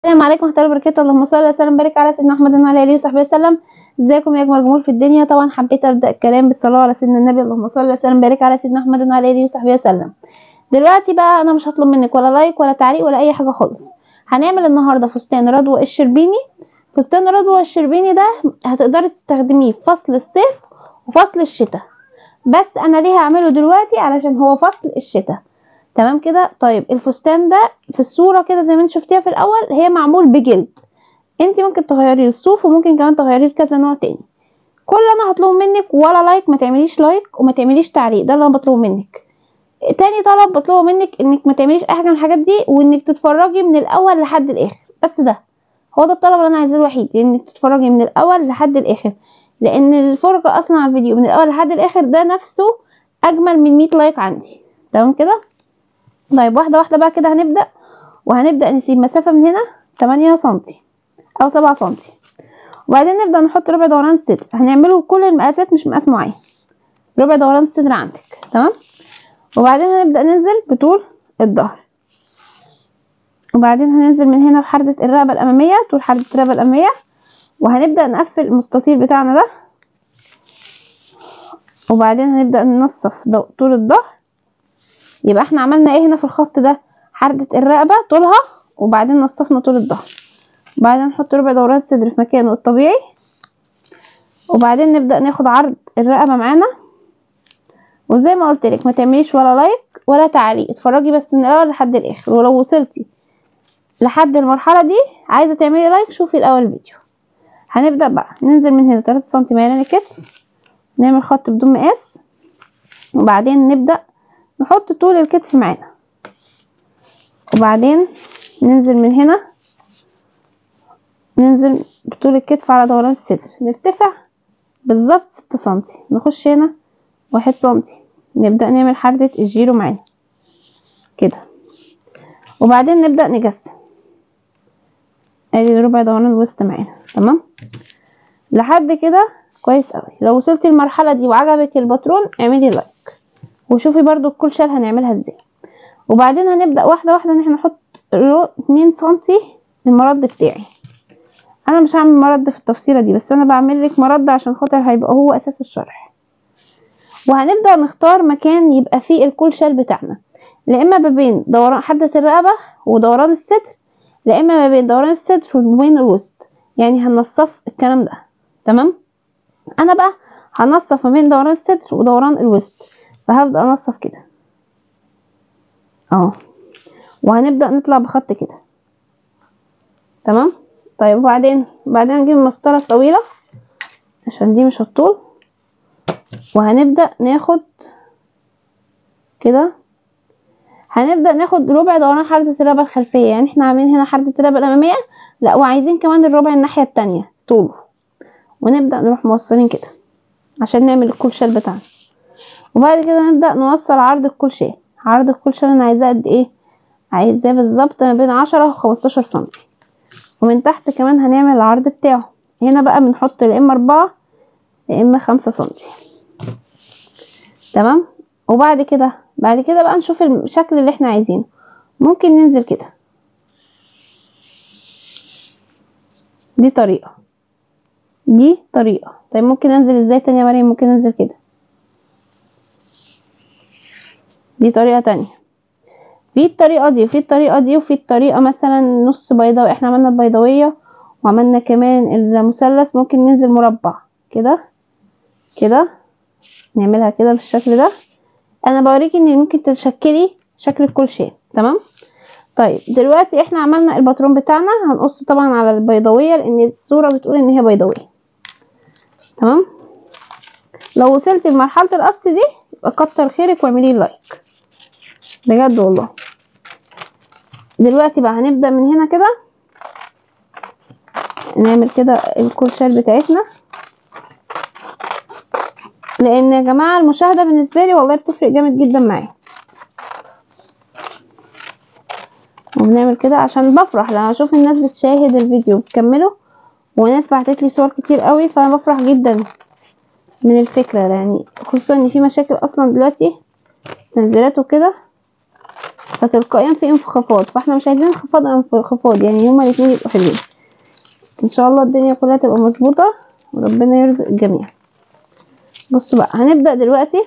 السلام عليكم ورحمه الله وبركاته اللهم صل وسلم وبارك على سيدنا محمد وعلى اله وصحبه وسلم ازيكم يا اجمل جمهور في الدنيا طبعا حبيت ابدا الكلام بالصلاه على سيدنا النبي اللهم صل وسلم وبارك على سيدنا محمد وعلى اله وصحبه وسلم دلوقتي بقى انا مش هطلب منك ولا لايك ولا تعليق ولا اي حاجه خالص هنعمل النهارده فستان رضوى الشربيني فستان رضوى الشربيني ده هتقدري تستخدميه في فصل الصيف وفصل الشتاء بس انا ليه هعمله دلوقتي علشان هو فصل الشتاء تمام كده طيب الفستان ده في الصوره كده زي ما انت شفتيها في الاول هي معمول بجلد انت ممكن تغيريه الصوف وممكن كمان تغيريه لكذا نوع تاني كل اللي انا هطلبه منك ولا لايك ما تعمليش لايك وما تعمليش تعليق ده اللي انا بطلبه منك تاني طلب بطلبه منك انك ما تعمليش اي حاجه من الحاجات دي وانك تتفرجي من الاول لحد الاخر بس ده هو ده الطلب اللي انا عايزاه الوحيد انك تتفرجي من الاول لحد الاخر لان الفرجه اصلا على الفيديو من الاول لحد الاخر ده نفسه اجمل من 100 لايك عندي تمام كده طيب واحده واحده بقى كده هنبدا وهنبدا نسيب مسافه من هنا 8 سنتي او 7 سنتي وبعدين نبدا نحط ربع دوران الصدر هنعمله كل المقاسات مش مقاس معين ربع دوران الصدر عندك تمام وبعدين هنبدا ننزل بطول الظهر وبعدين هننزل من هنا بحردة الرقبة الأمامية طول حردة الرقبة الأمامية وهنبدأ نقفل المستطيل بتاعنا ده وبعدين هنبدأ ننصف طول الظهر يبقى احنا عملنا ايه هنا في الخط ده حردة الرقبة طولها وبعدين نصفنا طول الظهر وبعدين نحط ربع دوران الصدر في مكانه الطبيعي وبعدين نبدأ ناخد عرض الرقبة معانا وزي ما قلت لك ما تعمليش ولا لايك ولا تعليق اتفرجي بس من الاول لحد الاخر ولو وصلتي لحد المرحله دي عايزه تعملي لايك شوفي الاول الفيديو هنبدا بقى ننزل من هنا 3 سم ميلان الكتف نعمل خط بدون مقاس وبعدين نبدا نحط طول الكتف معانا وبعدين ننزل من هنا ننزل بطول الكتف على دوران الصدر نرتفع بالظبط 6 سم نخش هنا واحد سنتي نبدأ نعمل حردة الجيرو معانا كده وبعدين نبدأ نجسم ادي ربع دوران الوسط معانا تمام لحد كده كويس قوي لو وصلتي المرحلة دي وعجبك الباترون اعملي لايك وشوفي برضو كل شال هنعملها ازاي وبعدين هنبدأ واحدة واحدة ان احنا نحط اتنين سنتي المرد بتاعي انا مش هعمل مرد في التفصيلة دي بس انا بعمل لك مرد عشان خاطر هيبقى هو اساس الشرح وهنبدأ نختار مكان يبقى فيه الكول شال بتاعنا لا اما ما بين دوران حدة الرقبة ودوران الصدر لا اما ما بين دوران الصدر وما بين الوسط يعني هنصف الكلام ده تمام انا بقى هنصف ما بين دوران الصدر ودوران الوسط فهبدأ انصف كده اهو وهنبدأ نطلع بخط كده تمام طيب وبعدين بعدين نجيب المسطرة الطويلة عشان دي مش الطول وهنبدأ ناخد كده هنبدأ ناخد ربع دوران حردة الرقبة الخلفية يعني احنا عاملين هنا حردة الرقبة الأمامية لا وعايزين كمان الربع الناحية التانية طوله ونبدأ نروح موصلين كده عشان نعمل الكولشال بتاعنا وبعد كده نبدأ نوصل عرض الكولشال عرض الكولشال انا عايزاه قد ايه عايزاه بالظبط ما بين عشرة وخمستاشر سنتي ومن تحت كمان هنعمل العرض بتاعه هنا بقى بنحط يا اما اربعة يا اما خمسة سنتي تمام وبعد كده بعد كده بقى نشوف الشكل اللي احنا عايزينه ممكن ننزل كده دي طريقة دي طريقة طيب ممكن انزل ازاي تانية يا مريم ممكن انزل كده دي طريقة تانية في الطريقة دي وفي الطريقة دي وفي الطريقة مثلا نص بيضاوي احنا عملنا البيضاوية وعملنا كمان المثلث ممكن ننزل مربع كده كده نعملها كده بالشكل ده انا بوريكي ان ممكن تشكلي شكل الكولشيه تمام طيب دلوقتي احنا عملنا الباترون بتاعنا هنقص طبعا على البيضاويه لان الصوره بتقول ان هي بيضاويه تمام لو وصلتي لمرحله القص دي يبقى كتر خيرك واعملي لايك بجد والله دلوقتي بقى هنبدا من هنا كده نعمل كده الكولشال بتاعتنا لان يا جماعه المشاهده بالنسبه لي والله بتفرق جامد جدا معايا وبنعمل كده عشان بفرح لما اشوف الناس بتشاهد الفيديو وبتكمله وناس بعتت لي صور كتير قوي فانا بفرح جدا من الفكره يعني خصوصا ان في مشاكل اصلا دلوقتي تنزيلات وكده فتلقائيا في انخفاض فاحنا مش عايزين انخفاض أو انخفاض يعني هما الاتنين يبقوا حلوين ان شاء الله الدنيا كلها تبقى مظبوطة وربنا يرزق الجميع بصوا بقى هنبدأ دلوقتي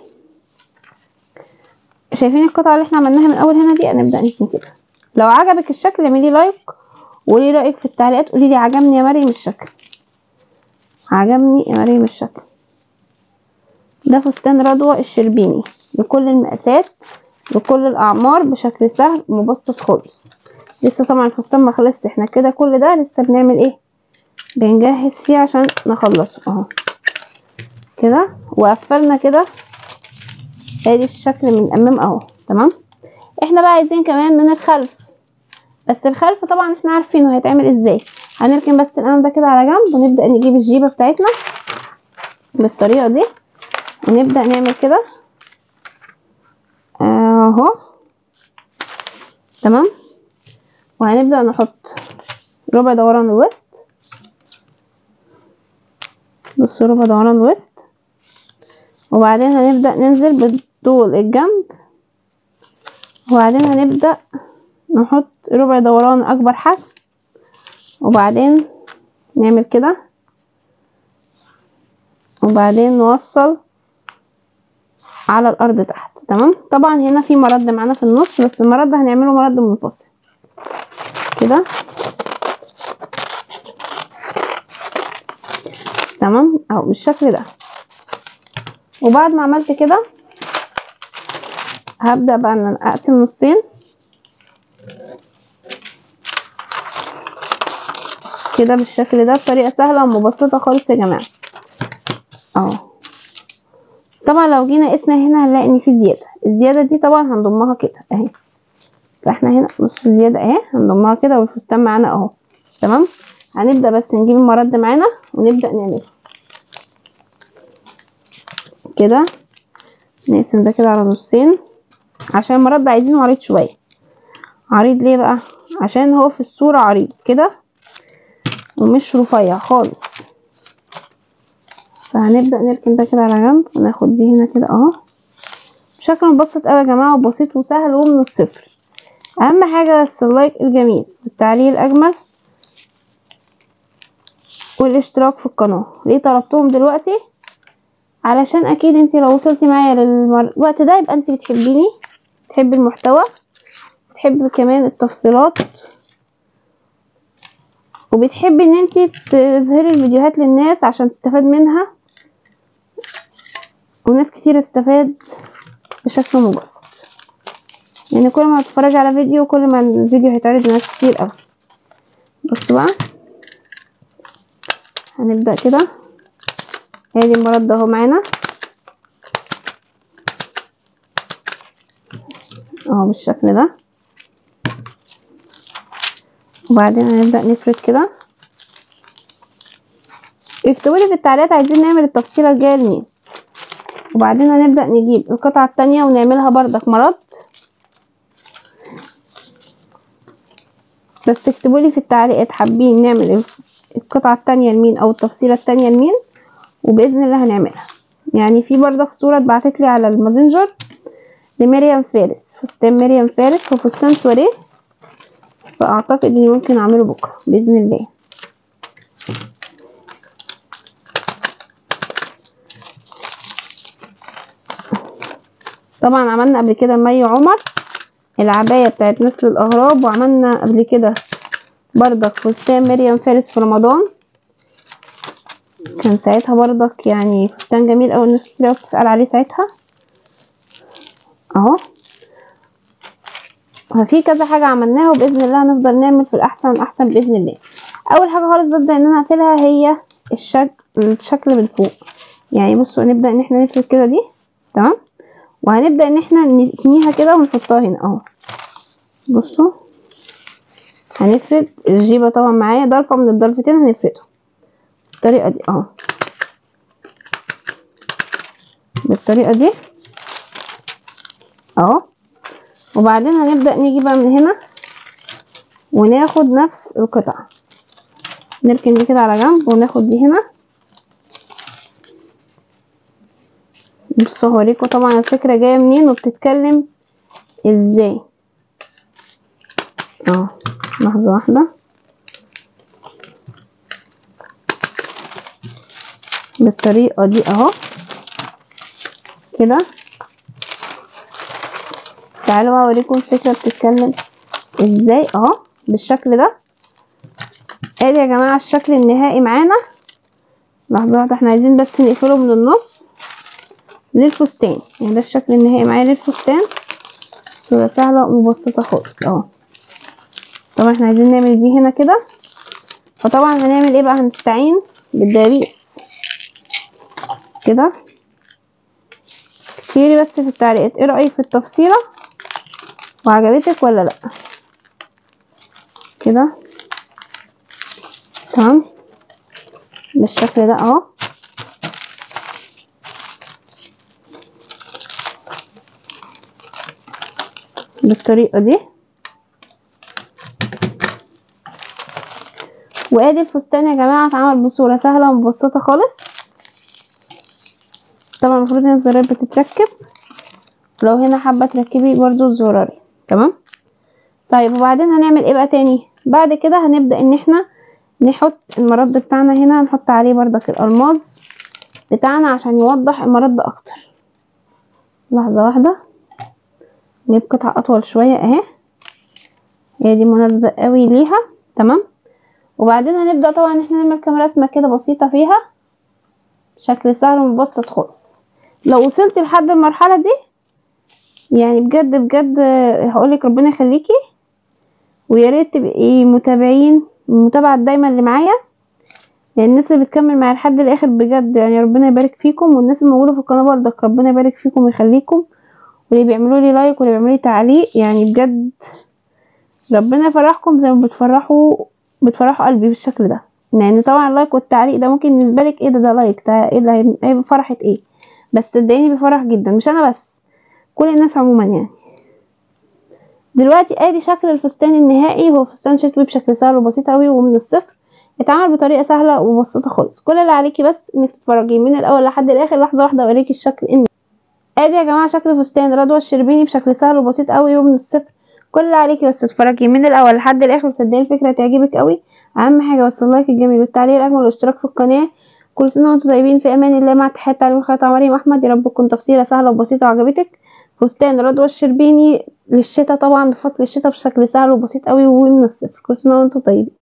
شايفين القطعة اللي احنا عملناها من اول هنا دي هنبدأ نتني كده لو عجبك الشكل اعملي لايك وقولي رأيك في التعليقات قولي لي عجبني يا مريم الشكل عجبني يا مريم الشكل ده فستان رضوى الشربيني بكل المقاسات بكل الاعمار بشكل سهل مبسط خالص لسه طبعا الفستان ما خلصش احنا كده كل ده لسه بنعمل ايه بنجهز فيه عشان نخلصه اهو كده وقفلنا كده ادي الشكل من الامام اهو تمام احنا بقى عايزين كمان من الخلف بس الخلف طبعا احنا عارفينه هيتعمل ازاي هنركن بس القلم ده كده على جنب ونبدا نجيب الجيبه بتاعتنا بالطريقه دي ونبدا نعمل كده اهو تمام وهنبدا نحط ربع دوران الوسط بصوا ربع دوران الوسط وبعدين هنبدا ننزل بطول الجنب وبعدين هنبدا نحط ربع دوران اكبر حجم وبعدين نعمل كده وبعدين نوصل على الارض تحت تمام طبعا هنا في مرد معانا في النص بس المرد هنعمله مرد منفصل كده تمام اهو بالشكل ده وبعد ما عملت كده هبدأ بقى ان انا اقسم نصين كده بالشكل ده بطريقة سهلة ومبسطة خالص يا جماعة اهو طبعا لو جينا قسنا هنا هنلاقي ان في زيادة الزيادة دي طبعا هنضمها كده اهي فاحنا هنا نص زيادة اهي هنضمها كده والفستان معانا اهو تمام هنبدأ بس نجيب المرد معانا ونبدأ نعمله كده نقسم ده كده على نصين عشان المرد عايزينه عريض شوية عريض ليه بقى عشان هو في الصورة عريض كده ومش رفيع خالص فهنبدأ نركن ده كده على جنب وناخد دي هنا كده اهو بشكل مبسط اوي يا جماعة وبسيط وسهل ومن الصفر اهم حاجة بس اللايك الجميل والتعليق الاجمل والاشتراك في القناة ليه طلبتهم دلوقتي علشان اكيد انت لو وصلتي معايا للوقت ده يبقى انت بتحبيني بتحبي المحتوى بتحبي كمان التفصيلات وبتحبي ان انت تظهري الفيديوهات للناس عشان تستفاد منها وناس كتير تستفاد بشكل مبسط يعني كل ما تتفرجي على فيديو كل ما الفيديو هيتعرض لناس كتير اوي بصوا بقى هنبدأ كده ادي المرد اهو معانا اهو بالشكل ده وبعدين هنبدأ نفرد كده اكتبولي في التعليقات عايزين نعمل التفصيلة الجاية لمين وبعدين هنبدأ نجيب القطعة التانية ونعملها بردك مرد بس اكتبولي في التعليقات حابين نعمل القطعة التانية لمين او التفصيلة التانية لمين وباذن الله هنعملها يعني في برضك صوره اتبعتت لي على الماسنجر لمريم فارس فستان مريم فارس وفستان سواريه فاعتقد اني ممكن اعمله بكره باذن الله طبعا عملنا قبل كده مي عمر العباية بتاعت نسل الأغراب وعملنا قبل كده بردك فستان مريم فارس في رمضان كان ساعتها برضك يعني فستان جميل اوي الناس كتير اوي بتسأل عليه ساعتها اهو ففي كذا حاجة عملناها وبإذن الله هنفضل نعمل في الأحسن أحسن بإذن الله أول حاجة خالص ببدأ إن أنا أقفلها هي الشكل الشكل من فوق يعني بصوا نبدأ إن احنا نفرد كده دي تمام وهنبدأ إن احنا نتنيها كده ونحطها هنا اهو بصوا هنفرد الجيبة طبعا معايا ضرفة من الضرفتين هنفردهم بالطريقة دي اهو بالطريقة دي اهو وبعدين هنبدأ نيجي بقى من هنا وناخد نفس القطعة نركن دي كده على جنب وناخد دي هنا بصوا هوريكم طبعا الفكرة جاية منين وبتتكلم ازاي اهو لحظة واحدة بالطريقة دي اهو كده تعالوا بقى اوريكم الفكرة بتتكلم ازاي اهو بالشكل ده ادي يا جماعة الشكل النهائي معانا لحظة واحدة احنا عايزين بس نقفله من النص للفستان يعني ده الشكل النهائي معايا للفستان صورة سهلة ومبسطة خالص اهو طبعا احنا عايزين نعمل دي هنا كده فطبعا هنعمل ايه بقى هنستعين بالدبابيس كده كتيري بس في التعليقات ايه رأيك في التفصيلة وعجبتك ولا لأ كده تمام بالشكل ده اهو بالطريقة دي وادي الفستان يا جماعة اتعمل بصورة سهلة ومبسطة خالص طبعا المفروض ان الزرار بتتركب لو هنا حابة تركبي برضو الزرار تمام طيب وبعدين هنعمل ايه بقى تاني بعد كده هنبدأ ان احنا نحط المرد بتاعنا هنا نحط عليه بردك الالماس بتاعنا عشان يوضح المرد اكتر لحظة واحدة نجيب قطعة اطول شوية اهي هي دي مناسبة قوي ليها تمام وبعدين هنبدأ طبعا احنا نعمل كام رسمة كده بسيطة فيها بشكل سهل ومبسط خالص لو وصلت لحد المرحلة دي يعني بجد بجد هقولك ربنا يخليكي ويا ريت تبقي متابعين المتابعة دايما اللي معايا يعني الناس اللي بتكمل معايا لحد الاخر بجد يعني ربنا يبارك فيكم والناس الموجودة في القناة برضك ربنا يبارك فيكم ويخليكم واللي بيعملوا لي لايك واللي بيعملوا لي تعليق يعني بجد ربنا يفرحكم زي ما بتفرحوا بتفرحوا قلبي بالشكل ده يعني طبعا اللايك والتعليق ده ممكن بالنسبه لك ايه ده ده لايك ده ايه ده هي فرحه ايه بس صدقيني بيفرح جدا مش انا بس كل الناس عموما يعني دلوقتي ادي شكل الفستان النهائي هو فستان شكله بشكل سهل وبسيط قوي ومن الصفر اتعمل بطريقه سهله ومبسطه خالص كل اللي عليكي بس انك تتفرجي من الاول لحد الاخر لحظه واحده اوريكي الشكل ان ادي يا جماعه شكل فستان رضوى الشربيني بشكل سهل وبسيط قوي ومن الصفر كل اللي عليكي بس تتفرجي من الاول لحد الاخر صدقني الفكره تعجبك قوي اهم حاجه بس اللايك الجميل والتعليق الاجمل والاشتراك في القناه كل سنه وانتم طيبين في امان الله مع تحيات تعليم خياطه مريم احمد يا رب تكون تفصيله سهله وبسيطه وعجبتك فستان رضوى الشربيني للشتا طبعا فصل الشتا بشكل سهل وبسيط قوي ومن الصفر كل سنه وانتم طيبين